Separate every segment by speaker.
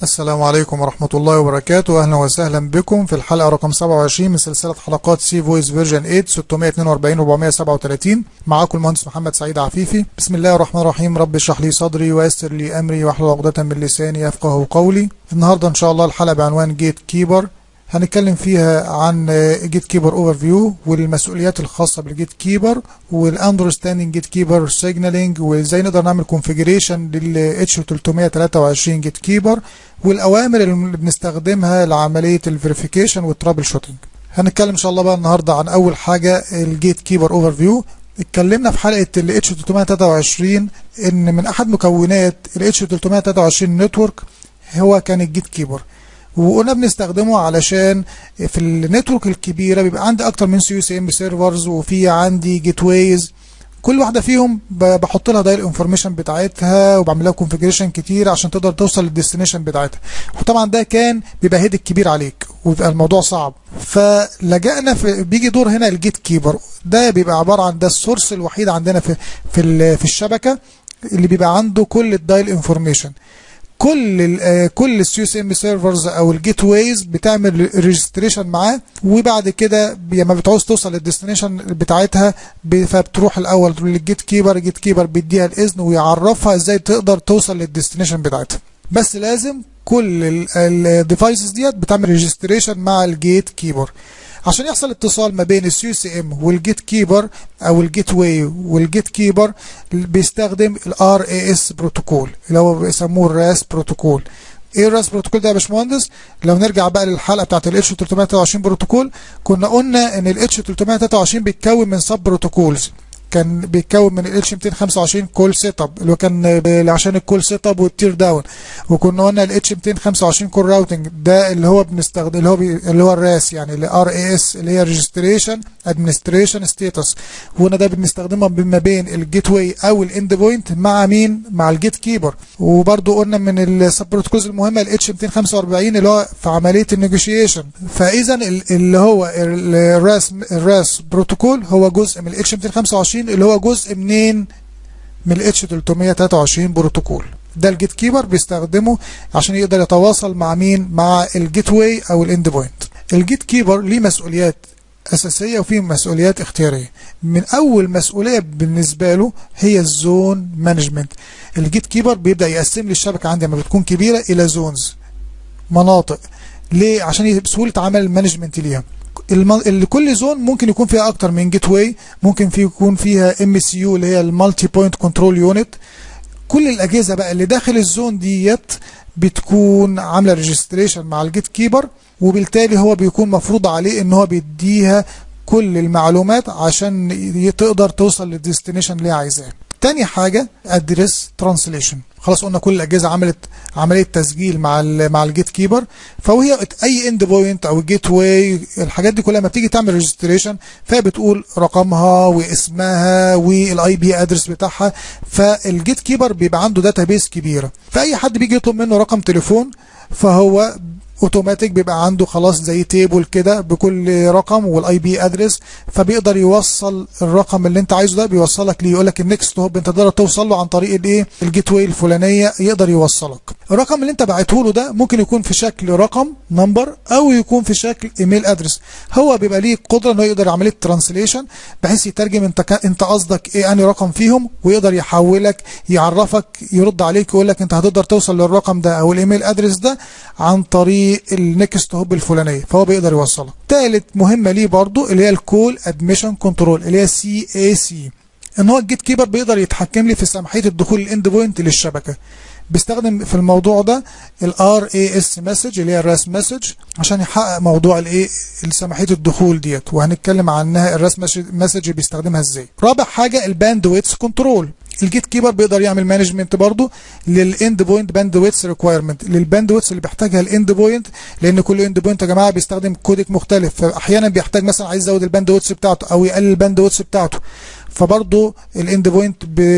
Speaker 1: السلام عليكم ورحمة الله وبركاته أهلا وسهلا بكم في الحلقة رقم 27 من سلسلة حلقات سي فويس فيرجن 8 642 437 معاكم المهندس محمد سعيد عفيفي بسم الله الرحمن الرحيم رب اشرح لي صدري ويسر لي أمري واحلل عقدة من لساني يفقه قولي النهاردة إن شاء الله الحلقة بعنوان جيت كيبر هنتكلم فيها عن جيت كيبر اوفر فيو والمسؤوليات الخاصه بالجيت كيبر والاندرستاندينج جيت كيبر سيجنالينج وازاي نقدر نعمل كونفيجريشن لل اتش 323 جيت كيبر والاوامر اللي بنستخدمها لعمليه الفيريفيكيشن والترابل شوتنج هنتكلم ان شاء الله بقى النهارده عن اول حاجه الجيت كيبر اوفر فيو اتكلمنا في حلقه ال اتش 323 ان من احد مكونات ال اتش 323 نتورك هو كان الجيت كيبر وقلنا بنستخدمه علشان في النتورك الكبيره بيبقى عندي اكتر من سي سي ام سيرفرز وفي عندي جيت ويز كل واحده فيهم بحط لها دايل انفورميشن بتاعتها وبعمل لها كونفيجريشن كتير عشان تقدر توصل للديستنيشن بتاعتها وطبعا ده كان بيبقى هيدك كبير عليك وبيبقى الموضوع صعب فلجأنا في بيجي دور هنا الجيت كيبر ده بيبقى عباره عن ده السورس الوحيد عندنا في في في الشبكه اللي بيبقى عنده كل الدايل انفورميشن كل ال كل السي اس ام سيرفرز او الجيت ويز بتعمل ريجستريشن معاه وبعد كده لما بتعوز توصل للديستنيشن بتاعتها فبتروح الاول للجيت كيبر الجيت كيبر بيديها الاذن ويعرفها ازاي تقدر توصل للديستنيشن بتاعتها بس لازم كل الديفايسز ديت بتعمل ريجستريشن مع الجيت كيبر عشان يحصل اتصال ما بين السي سي ام والجيت كيبر او الجيت واي والجيت كيبر بيستخدم الار اي اس بروتوكول اللي هو بيسموه الراس بروتوكول ايه الراس بروتوكول ده يا باشمهندس لو نرجع بقى للحلقه بتاعت الاتش 323 بروتوكول كنا قلنا ان الاتش 323 بيتكون من سب بروتوكولز كان بيتكون من الاتش 225 كول سيت اب اللي هو كان عشان الكول سيت اب والتير داون وكنا قلنا الاتش 225 كول راوتنج ده اللي هو بنستخدم اللي هو بي اللي هو الراس يعني الار اي اس اللي هي ريجستريشن ادمنستريشن ستاتس وهنا ده بنستخدمها بما بين الجيت واي او الاند بوينت مع مين مع الجيت كيبر وبرده قلنا من السب بروتوكولز المهمه الاتش 245 اللي هو في عمليه النيجوشيشن فاذا اللي هو الراس الراس بروتوكول هو جزء من الاتش 225 اللي هو جزء منين من الاتش 323 بروتوكول ده الجيت كيبر بيستخدمه عشان يقدر يتواصل مع مين مع الجيت واي او الاند بوينت الجيت كيبر ليه مسؤوليات اساسيه وفيه مسؤوليات اختياريه من اول مسؤوليه بالنسبه له هي الزون مانجمنت الجيت كيبر بيبدا يقسم لي الشبكه عندي لما بتكون كبيره الى زونز مناطق ليه عشان بسهوله عمل المانجمنت ليها الم... كل زون ممكن يكون فيها اكتر من جيت واي ممكن في يكون فيها ام سي يو اللي هي المالتي بوينت كنترول يونت كل الاجهزه بقى اللي داخل الزون ديت بتكون عامله ريجستريشن مع الجيت كيبر وبالتالي هو بيكون مفروض عليه ان هو بيديها كل المعلومات عشان تقدر توصل للديستنيشن اللي عايزاه تاني حاجه ادريس ترانسليشن خلاص قلنا كل الاجهزه عملت عمليه تسجيل مع مع الجيت كيبر فهي اي اند بوينت او جيت واي الحاجات دي كلها لما بتيجي تعمل ريجستريشن فهي بتقول رقمها واسمها والاي بي ادرس بتاعها فالجيت كيبر بيبقى عنده داتابيس كبيره فاي حد بيجي يطلب منه رقم تليفون فهو اوتوماتيك بيبقى عنده خلاص زي تيبل كده بكل رقم والاي بي ادرس فبيقدر يوصل الرقم اللي انت عايزه ده بيوصلك ليه يقول لك النكست هوب انت تقدر توصل له عن طريق الايه الجيت واي الفلانيه يقدر يوصلك الرقم اللي انت باعته له ده ممكن يكون في شكل رقم نمبر او يكون في شكل ايميل ادرس هو بيبقى ليه قدره انه يقدر عمليه ترانسليشن بحيث يترجم انت ك... انت قصدك ايه انهي رقم فيهم ويقدر يحولك يعرفك يرد عليك يقول لك انت هتقدر توصل للرقم ده او الايميل ادرس ده عن طريق النكست هوب الفلانيه فهو بيقدر يوصلك ثالث مهمه ليه برضو اللي هي الكول ادميشن كنترول اللي هي سي اي سي ان هو الجيت كيبر بيقدر يتحكم لي في سماحيه الدخول الاند بوينت للشبكه بيستخدم في الموضوع ده الار اي اس مسج اللي هي الراس مسج عشان يحقق موضوع الايه سماحيه الدخول ديت وهنتكلم عنها الراس مسج بيستخدمها ازاي رابع حاجه الباند ويتس كنترول الجيت كيبر بيقدر يعمل مانجمنت برضه للاند بوينت باند ويتس ريكويرمنت للباند ويتس اللي بيحتاجها الاند بوينت لان كل اند بوينت يا جماعه بيستخدم كودك مختلف فاحيانا بيحتاج مثلا عايز يزود الباند ويتس بتاعته او يقلل الباند ويتس بتاعته فبرضه الاند بوينت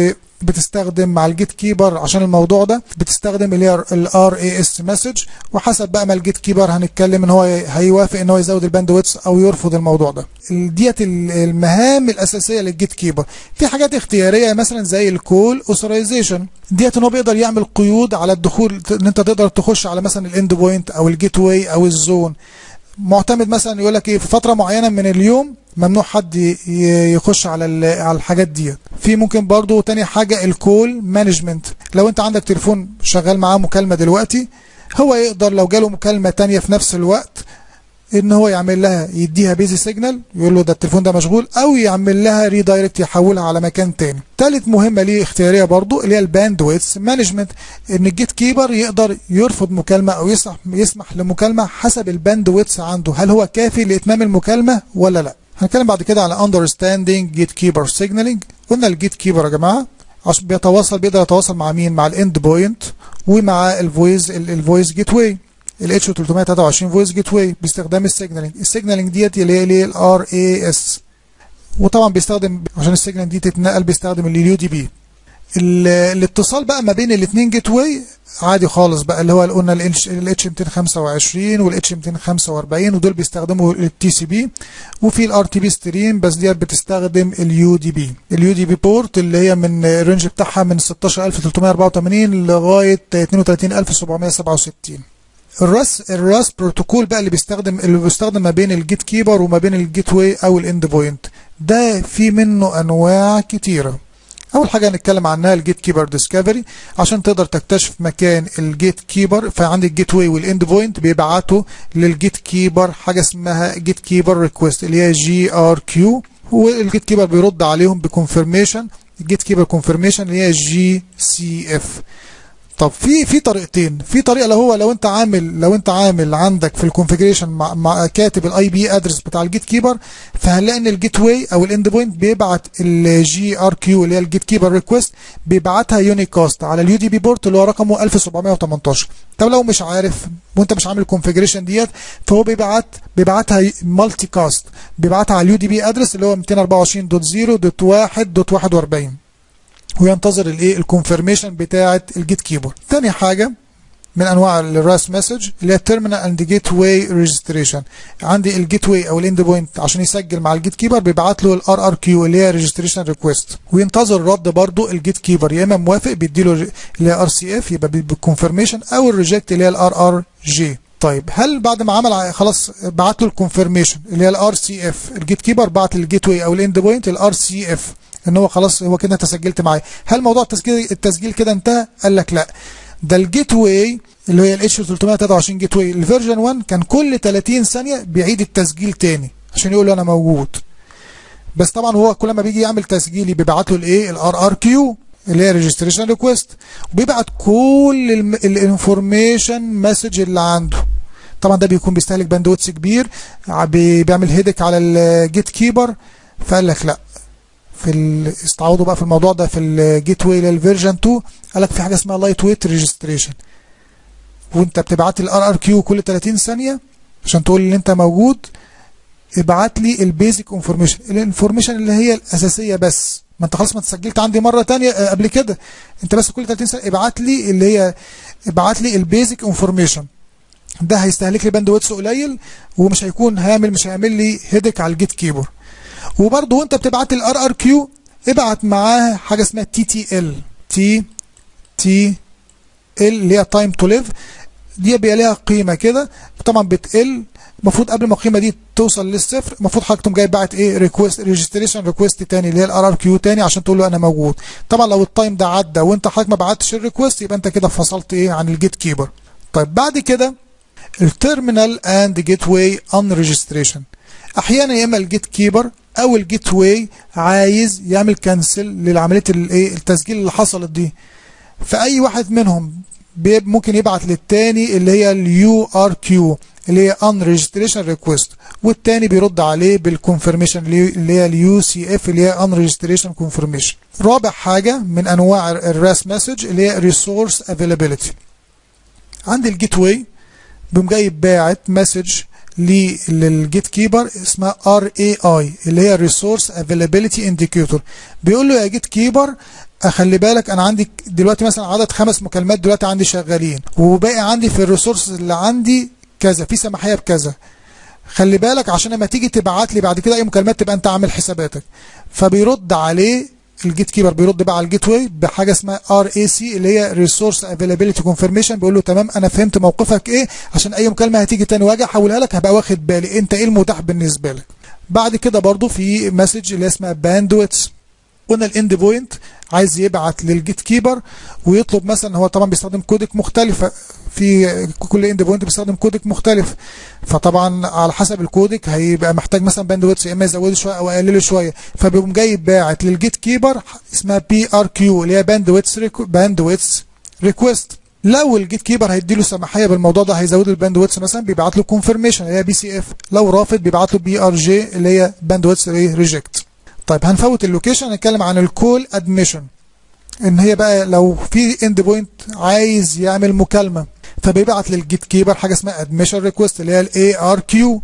Speaker 1: بتستخدم مع الجيت كيبر عشان الموضوع ده بتستخدم اللي هي الار اي اس مسج وحسب بقى ما الجيت كيبر هنتكلم ان هو هيوافق ان هو يزود الباند ويتس او يرفض الموضوع ده ديت المهام الاساسيه للجيت كيبر في حاجات اختياريه مثلا زي الكول اوثرايزيشن ديت ان هو بيقدر يعمل قيود على الدخول ان انت تقدر تخش على مثلا الاند بوينت او الجيت واي او الزون معتمد مثلا يقول لك ايه في فتره معينه من اليوم ممنوع حد يخش على على الحاجات ديت في ممكن برضو تاني حاجه الكول مانجمنت لو انت عندك تليفون شغال معاه مكالمه دلوقتي هو يقدر لو جاله مكالمه تانية في نفس الوقت ان هو يعمل لها يديها بيزي سيجنال يقول له ده التليفون ده مشغول او يعمل لها ريدايركت يحولها على مكان تاني ثالث مهمه ليه اختياريه برضو اللي هي الباند ويتس مانجمنت ان الجيت كيبر يقدر يرفض مكالمه او يسمح يسمح لمكالمه حسب الباند ويتس عنده هل هو كافي لاتمام المكالمه ولا لا هنتكلم بعد كده على understanding gatekeeper signaling قلنا الجيت كيبر يا جماعه عشان بيتواصل بيقدر يتواصل مع مين مع الاند بوينت ومع الفويس الفويس جيت واي ال H 323 فويس جيت واي باستخدام السيجنالينج السيجنالينج ديت اللي هي الار اي اس وطبعا بيستخدم عشان السيجنال دي تتنقل بيستخدم اليو دي بي الاتصال بقى ما بين الاثنين جيت واي عادي خالص بقى اللي هو قلنا ال اتش 225 وال اتش 245 ودول بيستخدموا التي سي بي وفي الار تي بي ستريم بس ديت بتستخدم اليو دي بي اليو دي بي بورت اللي هي من الرينج بتاعها من 16384 لغايه 32767 الراس الراس بروتوكول بقى اللي بيستخدم اللي بيستخدم ما بين الجيت كيبر وما بين الجيت واي او الاند بوينت ده في منه انواع كتيره اول حاجه هنتكلم عنها الجيت كيبر ديسكفري عشان تقدر تكتشف مكان الجيت كيبر فعندك الجيت واي والاند بوينت بيبعتوا للجيت كيبر حاجه اسمها جيت كيبر ريكويست اللي هي جي ار كيو والجيت كيبر بيرد عليهم بكونفirmation الجيت كيبر كونفirmation اللي هي جي سي اف طب في في طريقتين في طريقه لو هو لو انت عامل لو انت عامل عندك في الكونفيجريشن مع, مع كاتب الاي بي ادرس بتاع الجيت كيبر فهنلاقي ان الجيت واي او الاند بوينت بيبعت الجي ار كيو اللي هي الجيت كيبر ريكويست بيبعتها يونيكاست على اليو دي بي بورت اللي هو رقمه 1718 طب لو مش عارف وانت مش عامل الكونفيجريشن ديت فهو بيبعت بيبعتها مالتي كاست بيبعتها على اليو دي بي ادرس اللي هو 224.0.1.41 وينتظر الايه الكونفirmation بتاعه الجيت كيبر تاني حاجه من انواع الراس مسج اللي هي التيرمينال اند جيت واي ريجستريشن عندي الجيت واي او الاند بوينت عشان يسجل مع الجيت كيبر بيبعت له الار ار كيو اللي هي ريجستريشن ريكويست وينتظر رد برضه الجيت كيبر يا اما موافق بيديله اللي هي ار سي اف يبقى بالكونفirmation او الريجكت اللي هي الار ار جي طيب هل بعد ما عمل خلاص بعت له الكونفirmation اللي هي الار سي اف الجيت كيبر بعت للجيت واي او الاند بوينت الار سي اف ان هو خلاص هو كده انت سجلت معايا هل موضوع التسجيل التسجيل كده انتهى قال لك لا ده الجيت واي اللي هي الاتش 323 جيت واي الفيرجن 1 كان كل 30 ثانيه بيعيد التسجيل تاني عشان يقول له انا موجود بس طبعا هو كل ما بيجي يعمل تسجيل بيبعت له الايه الار ار كيو اللي هي ريجستريشن ريكويست وبيبعت كل الانفورميشن مسج اللي عنده طبعا ده بيكون بيستهلك باندويتس كبير بيعمل هيدك على الجيت كيبر فقال لك لا في استعوضوا بقى في الموضوع ده في الجيت واي للفيرجن 2 قال لك في حاجه اسمها لايت ويت ريجستريشن وانت بتبعت الار ار كيو كل 30 ثانيه عشان تقول ان انت موجود ابعت لي البيزك انفورميشن الانفورميشن اللي هي الاساسيه بس ما انت خلاص ما سجلت عندي مره ثانيه قبل كده انت بس كل 30 ثانيه ابعت لي اللي هي ابعت لي البيزك انفورميشن ده هيستهلك لي باندويتس قليل ومش هيكون هيعمل مش هيعمل لي هيدك على الجيت كيبورد وبرضه وانت بتبعت الار ار كيو ابعت معاه حاجه اسمها تي تي ال تي تي ال اللي هي تايم تو ليف دي بيبقى ليها قيمه كده طبعا بتقل المفروض قبل ما القيمه دي توصل للصفر المفروض حضرتك تقوم جاي باعت ايه ريكويست ريجستريشن ريكويست تاني اللي هي الار ار كيو تاني عشان تقول له انا موجود طبعا لو التايم ده عدى وانت حضرتك ما بعتش الريكويست يبقى انت كده فصلت ايه عن الجيت كيبر طيب بعد كده التيرمينال اند جيت واي ان ريجستريشن احيانا يا اما الجيت كيبر او الجيت واي عايز يعمل كانسل للعمليه الايه التسجيل اللي حصلت دي فاي واحد منهم ممكن يبعت للتاني اللي هي اليو ار كيو اللي هي ان ريجستريشن ريكويست والتاني بيرد عليه بالكونفirmation اللي هي اليو سي اف اللي هي ان ريجستريشن كونفirmation رابع حاجه من انواع الراس مسج اللي هي ريسورس افيلابيلتي عند الجيت واي بيقوم جاي باعت مسج للجيت كيبر اسمها ار اي اي اللي هي ريسورس افيلابيلتي انديكيتور بيقول له يا جيت كيبر اخلي بالك انا عندي دلوقتي مثلا عدد خمس مكالمات دلوقتي عندي شغالين وباقي عندي في الريسورس اللي عندي كذا في سماحيه بكذا خلي بالك عشان لما تيجي تبعت لي بعد كده اي مكالمات تبقى انت عامل حساباتك فبيرد عليه الجيت كيبر بيرد بقى على الجيت واي بحاجه اسمها ار اي سي اللي هي ريسورس افيلابيلتي كونفirmation بيقول له تمام انا فهمت موقفك ايه عشان اي مكالمه هتيجي تاني واجي احولها لك هبقى واخد بالي انت ايه المتاح بالنسبه لك بعد كده برضو في مسج اللي اسمها باندويتس قلنا الاند بوينت عايز يبعت للجيت كيبر ويطلب مثلا هو طبعا بيستخدم كودك مختلفه في كل اند بوينت بيستخدم كودك مختلف فطبعا على حسب الكودك هيبقى محتاج مثلا باندويتس يا اما يزوده شويه او يقلله شويه فبيقوم جاي باعت للجيت كيبر اسمها بي ار كيو اللي هي باندويتس باندويتس ريكويست لو الجيت كيبر هيديله سماحيه بالموضوع ده هيزود له الباندويتس مثلا بيبعت له كونفirmation اللي هي بي سي اف لو رافض بيبعت له بي ار جي اللي هي باندويتس ريجكت طيب هنفوت اللوكيشن هنتكلم عن الكول ادميشن ان هي بقى لو في اند بوينت عايز يعمل مكالمه فبيبعت للجيت كيبر حاجه اسمها ادميشن ريكويست اللي هي الاي ار كيو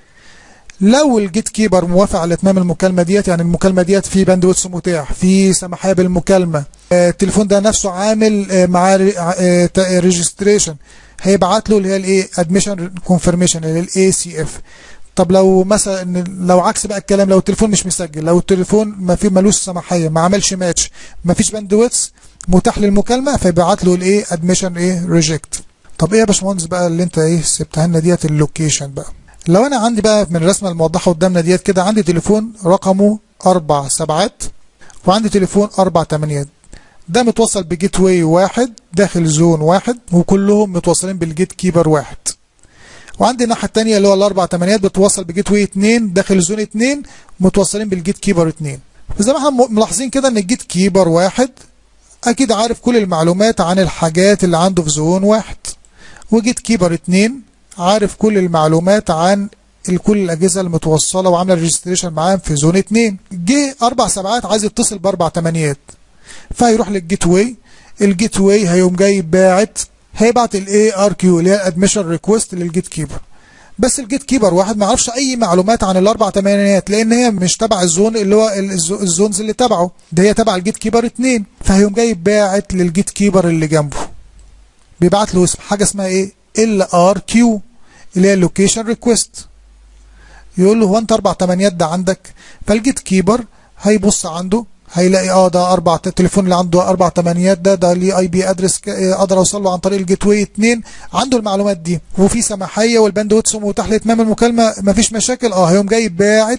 Speaker 1: لو الجيت كيبر موافق على اتمام المكالمه ديت يعني المكالمه ديت في باندويتس متاح في سماحيه بالمكالمه آه التليفون ده نفسه عامل آه معاه ريجستريشن هيبعت له اللي هي الايه ادميشن كونفirmation اللي هي الاي سي اف طب لو مثلا لو عكس بقى الكلام لو التليفون مش مسجل لو التليفون ما في ملوش سماحيه ما عملش ماتش ما فيش باندويتس متاح للمكالمه فيبعت له الايه ادميشن ايه ريجكت طب ايه يا باشمهندس بقى اللي انت ايه سبتها لنا ديت اللوكيشن بقى لو انا عندي بقى من الرسمه الموضحه قدامنا ديت كده عندي تليفون رقمه اربع سبعات وعندي تليفون اربع تمانيات ده متوصل بجيت واي واحد داخل زون واحد وكلهم متوصلين بالجيت كيبر واحد وعندي الناحيه الثانيه اللي هو الاربع تمانيات بتوصل بجيت واي 2 داخل زون 2 متوصلين بالجيت كيبر 2 فزي ما احنا ملاحظين كده ان الجيت كيبر واحد اكيد عارف كل المعلومات عن الحاجات اللي عنده في زون واحد وجيت كيبر 2 عارف كل المعلومات عن كل الاجهزه المتوصله وعامله ريجستريشن معاهم في زون 2 جه اربع سبعات عايز يتصل باربع تمانيات فهيروح للجيت واي الجيت واي هيقوم جاي باعت هيبعت الاي ار كيو اللي هي الادميشن ريكويست للجيت كيبر بس الجيت كيبر واحد ما يعرفش اي معلومات عن الاربع تمانيات لان هي مش تبع الزون اللي هو الزونز اللي تبعه ده هي تبع الجيت كيبر 2 فهيقوم جاي باعت للجيت كيبر اللي جنبه بيبعت له حاجه اسمها ايه ال ار كيو اللي هي اللوكيشن ريكويست يقول له هو انت اربع تمانيات ده عندك فالجيت كيبر هيبص عنده هيلاقي اه ده اربع التليفون اللي عنده اربع تمانيات ده ده ليه اي بي ادرس اقدر اوصل له عن طريق الجيت واي 2 عنده المعلومات دي وفي سماحيه والباندويتس متاح لاتمام المكالمه مفيش مشاكل اه هيقوم جاي باعت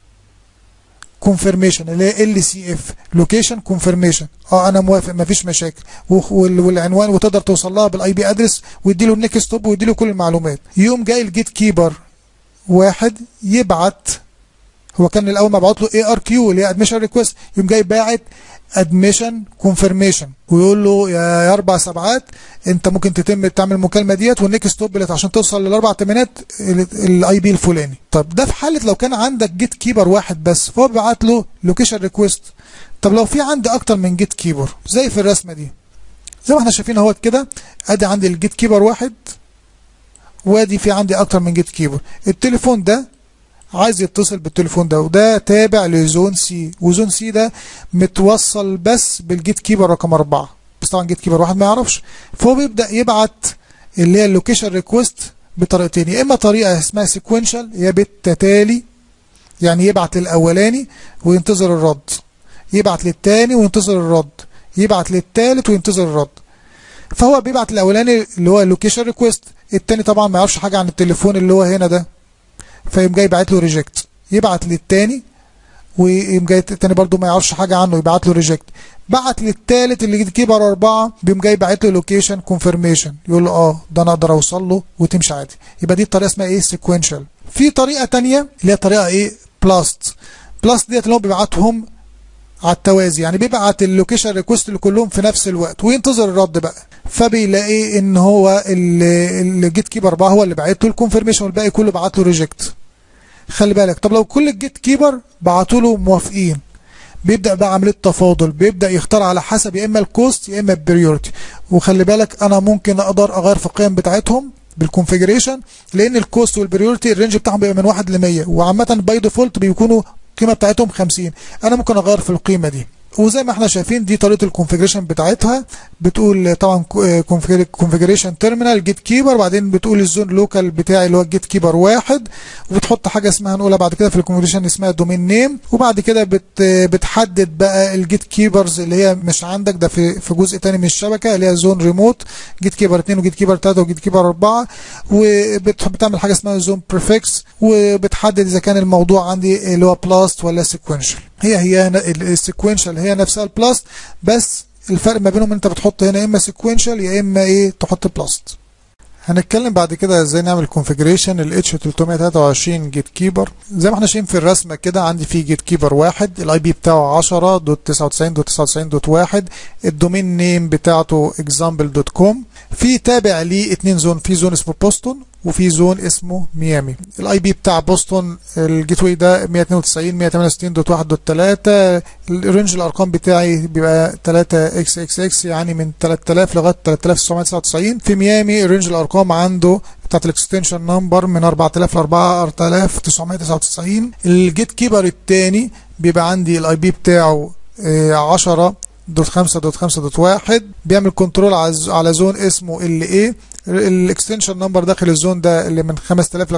Speaker 1: كونفirmation اللي هي ال سي اف لوكيشن كونفirmation اه انا موافق مفيش مشاكل والعنوان وتقدر توصل لها بالاي بي ادرس ويدي له النيكست ستوب ويدي له كل المعلومات يقوم جاي الجيت كيبر واحد يبعت هو كان الاول مبعوت له اي ار كيو اللي هي ادميشن ريكويست يقوم جاي باعت ادميشن كونفirmation ويقول له يا اربع سبعات انت ممكن تتم تعمل المكالمه ديت والنيكست ستوب عشان توصل للاربع تمانيات الاي بي الفلاني طب ده في حاله لو كان عندك جيت كيبر واحد بس فهو بيبعت له لوكيشن ريكويست طب لو في عندي اكتر من جيت كيبر زي في الرسمه دي زي ما احنا شايفين اهوت كده ادي عندي الجيت كيبر واحد وادي في عندي اكتر من جيت كيبر التليفون ده عايز يتصل بالتليفون ده وده تابع لزون سي وزون سي ده متوصل بس بالجيت كيبر رقم أربعة بس طبعا جيت كيبر واحد ما يعرفش فهو بيبدأ يبعت اللي هي اللوكيشن ريكويست بطريقتين يا إما طريقة اسمها سيكونشال يا بالتتالي يعني يبعت للأولاني وينتظر الرد يبعت للتاني وينتظر الرد يبعت للتالت وينتظر الرد فهو بيبعت الاولاني اللي هو اللوكيشن ريكويست التاني طبعا ما يعرفش حاجه عن التليفون اللي هو هنا ده فيقوم جاي باعت له ريجكت يبعت للتاني ويقوم جاي التاني برضه ما يعرفش حاجه عنه يبعت له ريجكت بعت للتالت اللي كبر اربعه بيقوم جاي باعت له لوكيشن كونفirmation يقول له اه ده انا اقدر اوصل له وتمشي عادي يبقى دي الطريقه اسمها ايه سيكوينشال في طريقه تانية اللي هي طريقه ايه بلاست بلاست ديت اللي هو بيبعتهم على التوازي يعني بيبعت اللوكيشن ريكوست لكلهم في نفس الوقت وينتظر الرد بقى فبيلاقي ان هو الجيت كيبر بقى هو اللي بعت له الكونفirmation والباقي كله بعت له ريجكت خلي بالك طب لو كل الجيت كيبر بعتوا له موافقين بيبدا بقى عمليه تفاضل بيبدا يختار على حسب يا اما الكوست يا اما البريورتي وخلي بالك انا ممكن اقدر اغير في القيم بتاعتهم بالكونفيجريشن لان الكوست والبريورتي الرينج بتاعهم بيبقى من 1 ل 100 وعامه باي ديفولت بيكونوا القيمه بتاعتهم 50 انا ممكن اغير في القيمه دي وزي ما احنا شايفين دي طريقه الكونفيجريشن بتاعتها بتقول طبعا كونفيجريشن تيرمينال جيت كيبر بعدين بتقول الزون لوكال بتاعي اللي هو الجيت كيبر واحد وبتحط حاجه اسمها هنقولها بعد كده في الكونفيجريشن اسمها دومين نيم وبعد كده بت بتحدد بقى الجيت كيبرز اللي هي مش عندك ده في في جزء تاني من الشبكه اللي هي زون ريموت جيت كيبر 2 وجيت كيبر 3 وجيت كيبر 4 وبتعمل حاجه اسمها زون بريفكس وبتحدد اذا كان الموضوع عندي اللي هو بلاست ولا سيكونشال هي هي السيكونشال هي نفسها البلاست بس الفرق ما بينهم انت بتحط هنا يا اما سيكونشال يا اما ايه تحط بلاست هنتكلم بعد كده ازاي نعمل كونفيجريشن ال H323 جيت كيبر زي ما احنا شايفين في الرسمه كده عندي فيه جيت كيبر واحد الاي بي بتاعه 10.99.99.1 الدومين نيم بتاعته example.com في تابع ليه اتنين زون في زون اسمه بوستون وفي زون اسمه ميامي الاي بي بتاع بوسطن الجيت واي ده 192 168.1.3 الرينج الارقام بتاعي بيبقى 3 اكس اكس اكس يعني من 3000 لغايه 3999 في ميامي الرينج الارقام عنده بتاعت الاكستنشن نمبر من 4000 ل 4999 الجيت كيبر الثاني بيبقى عندي الاي بي بتاعه 10 دوت 5 دوت 5 دوت 1 بيعمل كنترول على زون اسمه ال اي الاكستنشن نمبر داخل الزون ده اللي من 5000 ل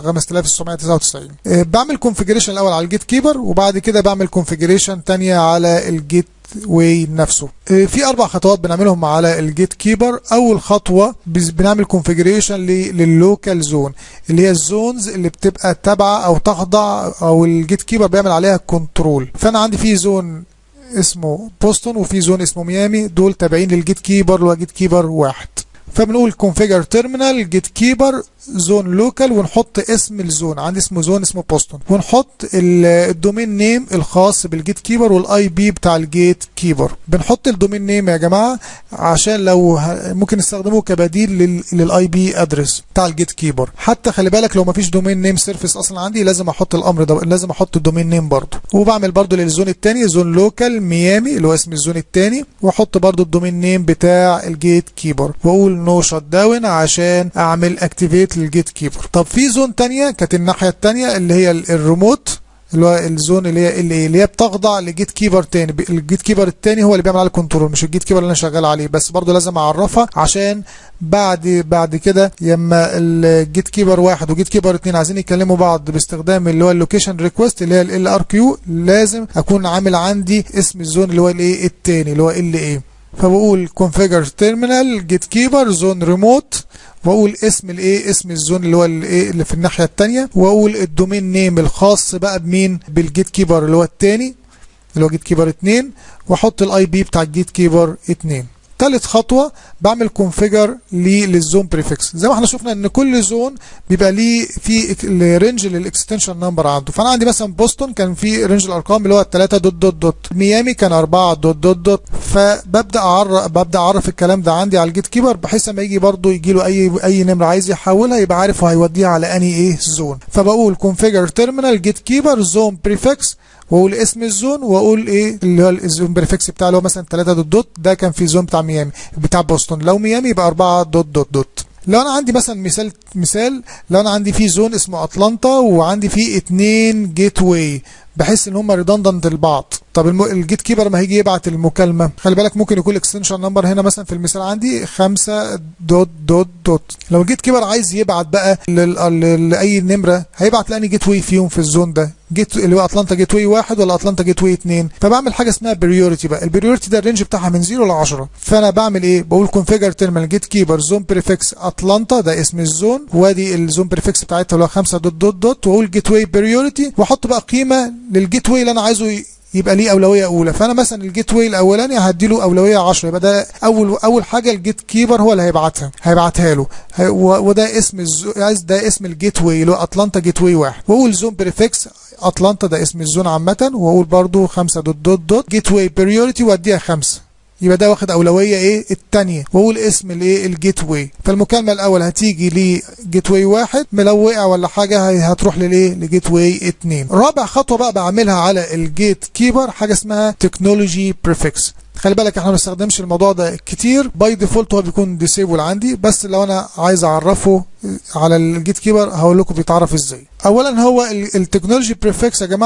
Speaker 1: 5999 أه بعمل كونفيجريشن الاول على الجيت كيبر وبعد كده بعمل كونفيجريشن ثانيه على الجيت واي نفسه أه في اربع خطوات بنعملهم على الجيت كيبر اول خطوه بنعمل كونفيجريشن لللوكال زون اللي هي الزونز اللي بتبقى تابعه او تخضع او الجيت كيبر بيعمل عليها كنترول فانا عندي في زون اسمه بوستون وفي زون اسمه ميامي دول تابعين للجيت كيبر اللي هو جيت كيبر واحد فبنقول كونفيجر تيرمينال جيت كيبر زون لوكال ونحط اسم الزون عندي اسمه زون اسمه بوستون ونحط الدومين نيم الخاص بالجيت كيبر والاي بي بتاع الجيت كيبر بنحط الدومين نيم يا جماعه عشان لو ممكن نستخدمه كبديل للاي بي ادرس بتاع الجيت كيبر حتى خلي بالك لو ما فيش دومين نيم سيرفيس اصلا عندي لازم احط الامر ده لازم احط الدومين نيم برضه وبعمل برضه للزون الثاني زون لوكال ميامي اللي هو اسم الزون الثاني واحط برضه الدومين نيم بتاع الجيت كيبر واقول نو شت داون عشان اعمل اكتيفيت للجيت كيبر طب في زون تانية كانت الناحية التانية اللي هي الريموت اللي هو الزون اللي هي اللي, اللي هي بتخضع لجيت كيبر تاني الجيت كيبر التاني هو اللي بيعمل عليه كنترول مش الجيت كيبر اللي انا شغال عليه بس برضه لازم اعرفها عشان بعد بعد كده لما الجيت كيبر واحد وجيت كيبر اتنين عايزين يكلموا بعض باستخدام اللي هو اللوكيشن ريكوست اللي هي ال ار كيو لازم اكون عامل عندي اسم الزون اللي هو الايه التاني اللي هو ال ايه فبقول configure terminal get keeper zone remote واقول اسم الايه اسم الزون اللي هو الايه اللي في الناحيه الثانيه واقول الدومين نيم الخاص بقى بمين بالجيت كيبر اللي هو الثاني اللي هو جيت كيبر 2 واحط الاي بي بتاع الجيت كيبر 2 ثالث خطوه بعمل كونفيجر للزون بريفكس زي ما احنا شفنا ان كل زون بيبقى ليه في رينج للاكستنشن نمبر عنده فانا عندي مثلا بوسطن كان في رينج الارقام اللي هو 3 دوت دوت دوت ميامي كان 4 دوت دوت دوت فببدا اعرف ببدا اعرف الكلام ده عندي على الجيت كيبر بحيث لما يجي برده يجي له اي اي نمره عايز يحولها يبقى عارف هيوديها على انهي ايه زون فبقول كونفيجر تيرمينال جيت كيبر زون بريفكس واقول اسم الزون واقول ايه اللي هو الزون بريفكس بتاعه اللي هو مثلا 3 دوت دوت ده كان في زون بتاع ميامي بتاع بوسطن لو ميامي يبقى 4 دوت دوت دوت لو انا عندي مثلا مثال مثال لو انا عندي في زون اسمه اتلانتا وعندي فيه اتنين جيت واي بحيث ان هم ريدندنت لبعض طب الم... الجيت كيبر ما هيجي يبعت المكالمه خلي بالك ممكن يكون الاكستنشن نمبر هنا مثلا في المثال عندي 5 دوت دوت دوت لو الجيت كيبر عايز يبعت بقى لل... لاي نمره هيبعت لاني جيت واي فيهم في الزون ده جيت اللي هو اتلانتا جيت واي واحد ولا اتلانتا جيت واي 2 فبعمل حاجه اسمها بريورتي بقى البريورتي ده الرينج بتاعها من 0 ل 10 فانا بعمل ايه بقول كونفيجر تيرمينال جيت كيبر زون بريفكس اتلانتا ده اسم الزون وادي الزون بريفكس بتاعتها اللي هو 5 دوت دوت دوت واقول جيت واي بريورتي واحط بقى قيمه للجيت واي اللي انا عايزه يبقى ليه اولويه اولى فانا مثلا الجيت واي الاولاني هدي له اولويه 10 يبقى ده اول اول حاجه الجيت كيبر هو اللي هيبعتها هيبعتها له وده اسم الزو... ده اسم الجيت واي اللي هو اتلانتا جيت واي واحد واقول زون بريفكس اتلانتا ده اسم الزون عامه واقول برده 5 دوت دوت دوت جيت واي بريورتي واديها 5 يبقى ده واخد اولويه ايه الثانيه واقول اسم الايه الجيت واي فالمكالمه الاول هتيجي لجيت واي واحد لو وقع ولا حاجه هتروح للايه لجيت واي 2 رابع خطوه بقى بعملها على الجيت كيبر حاجه اسمها تكنولوجي بريفكس خلي بالك احنا ما بنستخدمش الموضوع ده كتير باي ديفولت هو بيكون ديسيبل عندي بس لو انا عايز اعرفه على الجيت كيبر هقول لكم بيتعرف ازاي اولا هو التكنولوجي بريفكس يا جماعه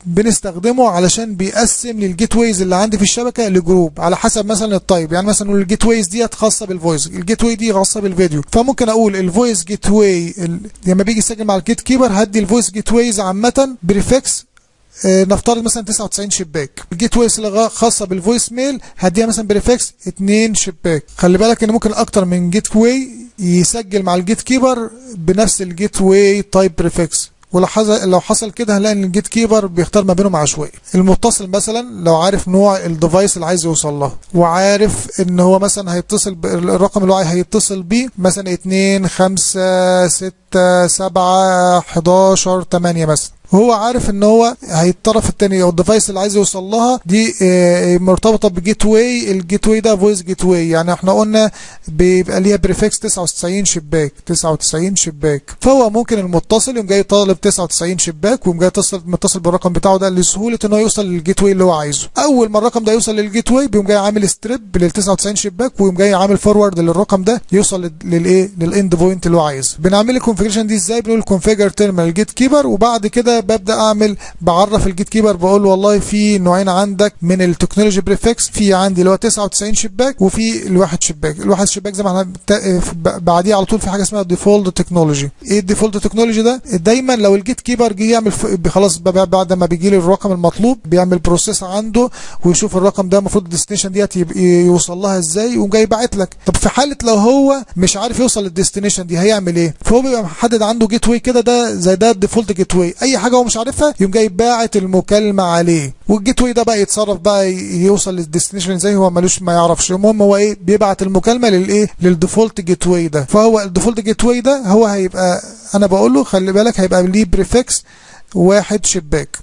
Speaker 1: بنستخدمه علشان بيقسم للجيت ويز اللي عندي في الشبكه لجروب على حسب مثلا التايب يعني مثلا نقول الجيت ويز ديت خاصه بالفويس الجيت واي دي خاصه بالفيديو فممكن اقول الفويس جيت واي لما بيجي يسجل مع الجيت كيبر هدي الفويس جيت ويز عامه بريفكس آه، نفترض مثلا 99 شباك الجيت ويز اللي خاصه بالفويس ميل هديها مثلا بريفكس 2 شباك خلي بالك ان ممكن اكتر من جيت واي يسجل مع الجيت كيبر بنفس الجيت واي تايب بريفكس ولو حصل لو حصل كده هنلاقي ان الجيت كيبر بيختار ما بينهم عشوائي المتصل مثلا لو عارف نوع الديفايس اللي عايز يوصل له وعارف ان هو مثلا هيتصل الرقم اللي هو هيتصل بيه مثلا 2 5 6 7 11 8 مثلا وهو عارف ان هو هي الطرف الثاني او الديفايس اللي عايز يوصل لها دي آه، مرتبطه بجيت واي الجيت واي ده فويس جيت واي يعني احنا قلنا بيبقى ليها بريفكس 99 شباك 99 شباك فهو ممكن المتصل يقوم جاي طالب 99 شباك ويقوم جاي يتصل متصل بالرقم بتاعه ده لسهوله ان هو يوصل للجيت واي اللي هو عايزه اول ما الرقم ده يوصل للجيت واي بيقوم جاي عامل ستريب لل 99 شباك ويقوم جاي عامل فورورد للرقم ده يوصل للايه للاند بوينت اللي هو عايزه بنعمل الكونفيجريشن دي ازاي بنقول كونفيجر تيرمينال جيت كيبر وبعد كده ببدا اعمل بعرف الجيت كيبر بقول والله في نوعين عندك من التكنولوجي بريفكس في عندي اللي هو 99 شباك وفي الواحد شباك الواحد شباك زي ما احنا بعديه على طول في حاجه اسمها ديفولت تكنولوجي ايه الديفولت تكنولوجي ده دايما لو الجيت كيبر جه يعمل خلاص بعد ما بيجي لي الرقم المطلوب بيعمل بروسيس عنده ويشوف الرقم ده المفروض الديستنيشن ديت يوصل لها ازاي ويقوم جاي باعت لك طب في حاله لو هو مش عارف يوصل للديستنيشن دي هيعمل ايه فهو بيبقى محدد عنده جيت واي كده ده زي ده الديفولت جيت واي اي حاجه هو مش عارفها يقوم جاي باعت المكالمه عليه والجيت واي ده بقى يتصرف بقى يوصل للديستنيشن ازاي هو ملوش ما يعرفش المهم هو ايه بيبعت المكالمه للايه للديفولت جيت واي ده فهو الديفولت جيت واي ده هو هيبقى انا بقول له خلي بالك هيبقى ليه بريفكس واحد شباك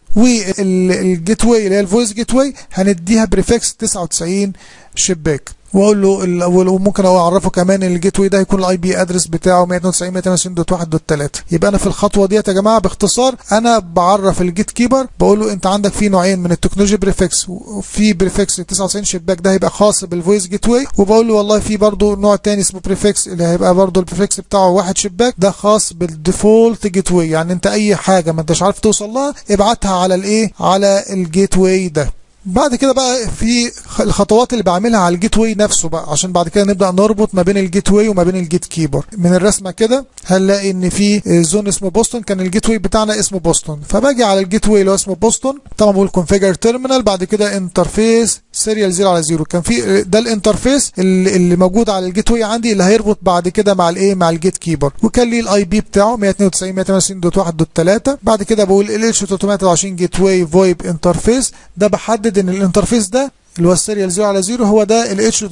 Speaker 1: والجيت واي اللي هي الفويس جيت واي هنديها بريفكس 99 شباك واقول له وممكن اعرفه كمان ان الجيت واي ده هيكون الاي بي ادرس بتاعه 192.168.1.3 يبقى انا في الخطوه ديت يا جماعه باختصار انا بعرف الجيت كيبر بقول له انت عندك في نوعين من التكنولوجي بريفكس وفي بريفكس 99 شباك ده هيبقى خاص بالفويس جيت واي وبقول له والله في برضه نوع تاني اسمه بريفكس اللي هيبقى برضه البريفكس بتاعه واحد شباك ده خاص بالديفولت جيت واي يعني انت اي حاجه ما انتش عارف توصل لها ابعتها على الايه على الجيت واي ده بعد كده بقى في الخطوات اللي بعملها على الجيت واي نفسه بقى عشان بعد كده نبدا نربط ما بين الجيت واي وما بين الجيت كيبر من الرسمه كده هنلاقي ان في زون اسمه بوسطن كان الجيت واي بتاعنا اسمه بوسطن فباجي على الجيت واي اللي هو اسمه بوسطن طبعا بقول كونفيجر تيرمينال بعد كده انترفيس سيريال 0 على 0 كان في ده الانترفيس اللي, اللي موجود على الجيت واي عندي اللي هيربط بعد كده مع الايه مع الجيت كيبر وكان ليه الاي بي بتاعه 192.168.1.3 بعد كده بقول ال اتش 320 جيت واي فويب انترفيس ده بحدد ان الانترفيس ده اللي هو السيريال 0 على 0 هو ده ال اتش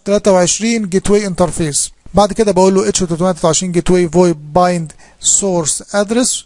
Speaker 1: 323 جيت واي انترفيس بعد كده بقول له اتش 323 جيت واي فويب بايند سورس ادرس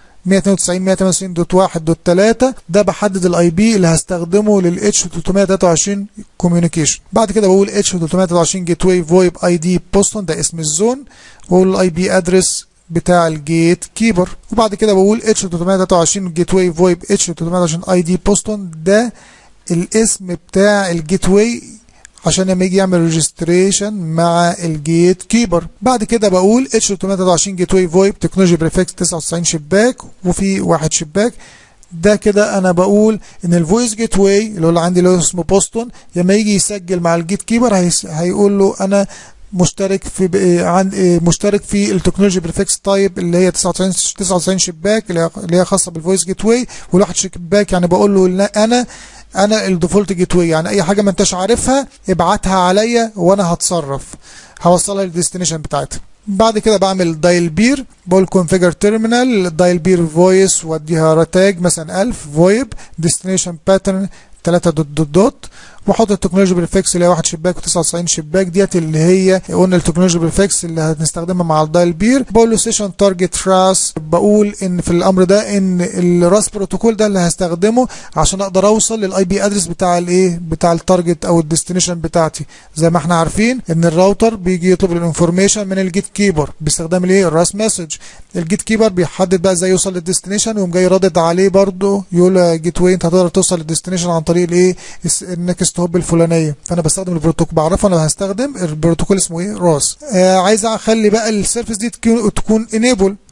Speaker 1: 192.168.1.3 ده بحدد الاي بي اللي هستخدمه لل H323 كوميونيكيشن بعد كده بقول H323 جيت واي فويب اي دي بوستون ده اسم الزون واقول الاي بي ادرس بتاع الجيت كيبر وبعد كده بقول H323 جيت واي فويب H323 اي دي بوستون ده الاسم بتاع الجيت واي عشان لما يجي يعمل ريجستريشن مع الجيت كيبر بعد كده بقول اتش 320 جيت واي فويب تكنولوجي بريفكس 99 شباك وفي واحد شباك ده كده انا بقول ان الفويس جيت واي اللي هو عندي اللي هو اسمه بوستون لما يجي يسجل مع الجيت كيبر هيقول له انا مشترك في عن مشترك في التكنولوجي بريفكس تايب اللي هي 99 99 شباك اللي هي خاصه بالفويس جيت واي والواحد شباك يعني بقول له انا انا الديفولت جيت واي يعني اي حاجه ما انتش عارفها ابعتها عليا وانا هتصرف هوصلها للديستنيشن بتاعتها بعد كده بعمل دايل بير بقول كونفيجر تيرمينال دايل بير فويس واديها تاج مثلا 1000 فويب ديستنيشن باترن 3 دوت دوت دوت واحط التكنولوجي بريفكس اللي هي 1 شباك و99 شباك ديت اللي هي قلنا التكنولوجي بريفكس اللي هنستخدمها مع الدايل بير بقول له سيشن تارجت راس بقول ان في الامر ده ان الراس بروتوكول ده اللي هستخدمه عشان اقدر اوصل للاي بي ادرس بتاع الايه بتاع التارجت او الديستنيشن بتاعتي زي ما احنا عارفين ان الراوتر بيجي يطلب الانفورميشن من الجيت كيبر باستخدام الايه الراس مسج الجيت كيبر بيحدد بقى ازاي يوصل للديستنيشن ويقوم جاي رادد عليه برده يقول يا جيت واي انت هتقدر توصل للديستنيشن عن طريق الايه النكست هوب الفلانيه فانا بستخدم البروتوكول بعرفه انا هستخدم البروتوكول اسمه ايه راس آه عايز اخلي بقى السيرفيس دي تكون تكون انيبل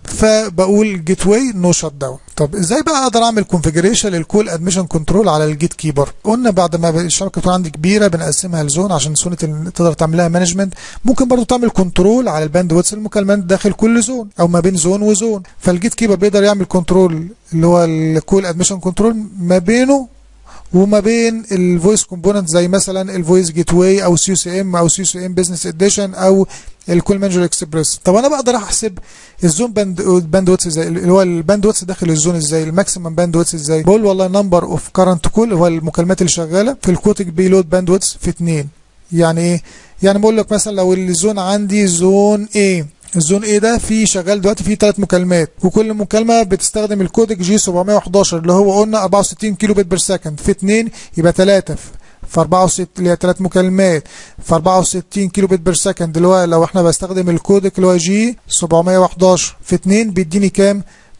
Speaker 1: فبقول جيت واي نو شت داون طب ازاي بقى اقدر اعمل كونفيجريشن للكول ادميشن كنترول على الجيت كيبر قلنا بعد ما الشبكه تكون عندي كبيره بنقسمها لزون عشان سونه تقدر تعملها مانجمنت ممكن برضو تعمل كنترول على الباند ويتس المكالمات داخل كل زون او ما بين زون وزون فالجيت كيبر بيقدر يعمل كنترول اللي هو الكول ادميشن كنترول ما بينه وما بين الفويس كومبوننت زي مثلا الفويس جيت واي او سي سي ام او سي سي ام بزنس اديشن او الكول مانجر اكسبريس طب انا بقدر احسب الزون باند باند ويتس ازاي اللي هو الباند ويتس داخل الزون ازاي الماكسيمم باند ويتس ازاي بقول والله نمبر اوف كارنت كول هو المكالمات اللي شغاله في الكوتك بيلود باند ويتس في 2 يعني ايه يعني بقول لك مثلا لو الزون عندي زون ايه الزون ايه ده فيه شغال دلوقتي فيه ثلاث مكالمات وكل مكالمه بتستخدم الكودك جي 711 اللي هو قلنا 64 كيلو بت بير سكند في 2 يبقى 3 في 64 اللي هي ثلاث مكالمات في 64 كيلو بت بير سكند اللي هو لو احنا بستخدم الكودك اللي هو جي 711 في 2 بيديني كام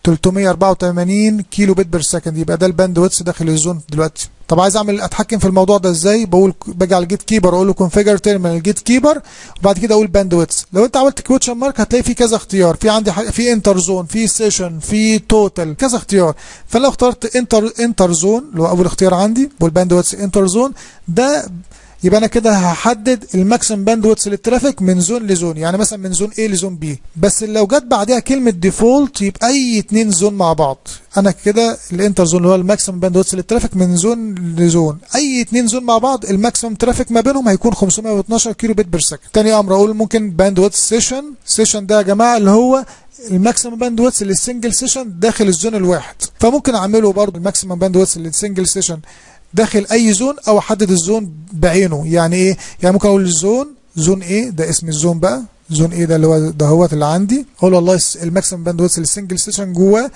Speaker 1: 384 كيلو بت بير سكند يبقى ده الباند ويتس داخل الزون دلوقتي طب عايز اعمل اتحكم في الموضوع ده ازاي بقول باجي على الجيت كيبر اقول له كونفيجر تيرمينال جيت كيبر وبعد كده اقول باند ويتس لو انت عملت كوتشن مارك هتلاقي في كذا اختيار في عندي في انتر زون في سيشن في توتال كذا اختيار فلو اخترت انتر انتر زون اللي هو اول اختيار عندي والباند ويتس انتر زون ده يبقى انا كده هحدد الماكسيم باندويتس للترافيك من زون لزون يعني مثلا من زون A لزون B بس لو جت بعدها كلمه ديفولت يبقى اي اتنين زون مع بعض انا كده الانتر زون اللي هو الماكسيم باندويتس للترافيك من زون لزون اي اتنين زون مع بعض الماكسيم ترافيك ما بينهم هيكون 512 كيلو بت بير سكند تاني امر اقول ممكن باندويتس سيشن سيشن ده يا جماعه اللي هو الماكسيمم باندويتس للسنجل سيشن داخل الزون الواحد فممكن اعمله برضه الماكسيمم باندويتس للسنجل سيشن داخل اي زون او احدد الزون بعينه يعني ايه يعني ممكن اقول الزون زون ايه ده اسم الزون بقى زون ايه ده اللي هو ده هوت اللي عندي اقول والله الماكسيمم باندويث للسنجل سيشن جواه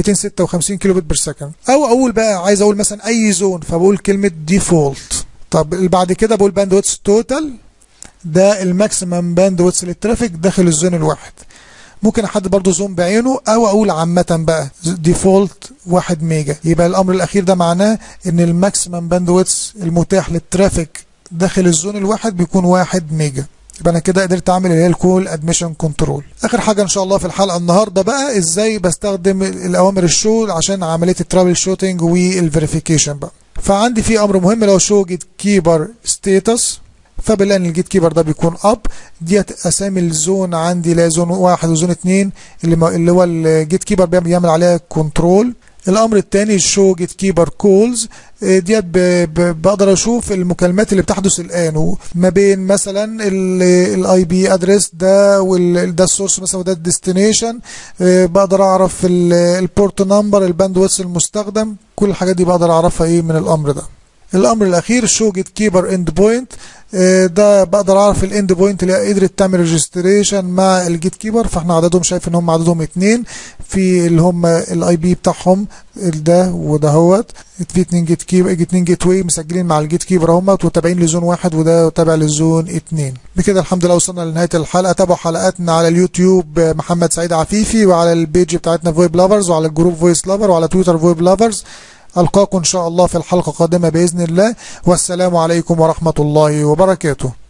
Speaker 1: 256 كيلو بت بير سكند او اقول بقى عايز اقول مثلا اي زون فبقول كلمه ديفولت طب بعد كده بقول باندويث توتال ده الماكسيمم باندويث للترافيك داخل الزون الواحد ممكن احدد برضو زوم بعينه او اقول عامه بقى ديفولت 1 ميجا يبقى الامر الاخير ده معناه ان الماكسيمم باندويتس المتاح للترافيك داخل الزون الواحد بيكون 1 ميجا يبقى انا كده قدرت اعمل اللي هي الكول ادميشن كنترول اخر حاجه ان شاء الله في الحلقه النهارده بقى ازاي بستخدم الاوامر الشو عشان عمليه الترابل شوتنج والفيريفيكيشن بقى فعندي في امر مهم لو شو جيت كيبر ستيتس فبالان الجيت كيبر ده بيكون اب ديت اسامي الزون عندي لا زون واحد وزون اتنين اللي, ما اللي هو الجيت كيبر بيعمل عليها كنترول الامر الثاني شو جيت كيبر كولز ديت بقدر اشوف المكالمات اللي بتحدث الان ما بين مثلا الاي بي ادرس ده وده السورس مثلا وده الديستنيشن بقدر اعرف البورت نمبر الباندويث المستخدم كل الحاجات دي بقدر اعرفها ايه من الامر ده الامر الاخير شو جيت كيبر اند بوينت ده بقدر اعرف الاند بوينت اللي قدرت تعمل ريجستريشن مع الجيت كيبر فاحنا عددهم شايف ان هم عددهم اتنين في اللي هم الاي بي بتاعهم ده وده هوت في اتنين جيت كيبر اتنين جيت واي مسجلين مع الجيت كيبر اهمت وتابعين لزون واحد وده تابع للزون اتنين بكده الحمد لله وصلنا لنهايه الحلقه تابعوا حلقاتنا على اليوتيوب محمد سعيد عفيفي وعلى البيج بتاعتنا فويب لافرز وعلى الجروب فويس لافر وعلى تويتر فويب لافرز ألقاكم إن شاء الله في الحلقة القادمة بإذن الله والسلام عليكم ورحمة الله وبركاته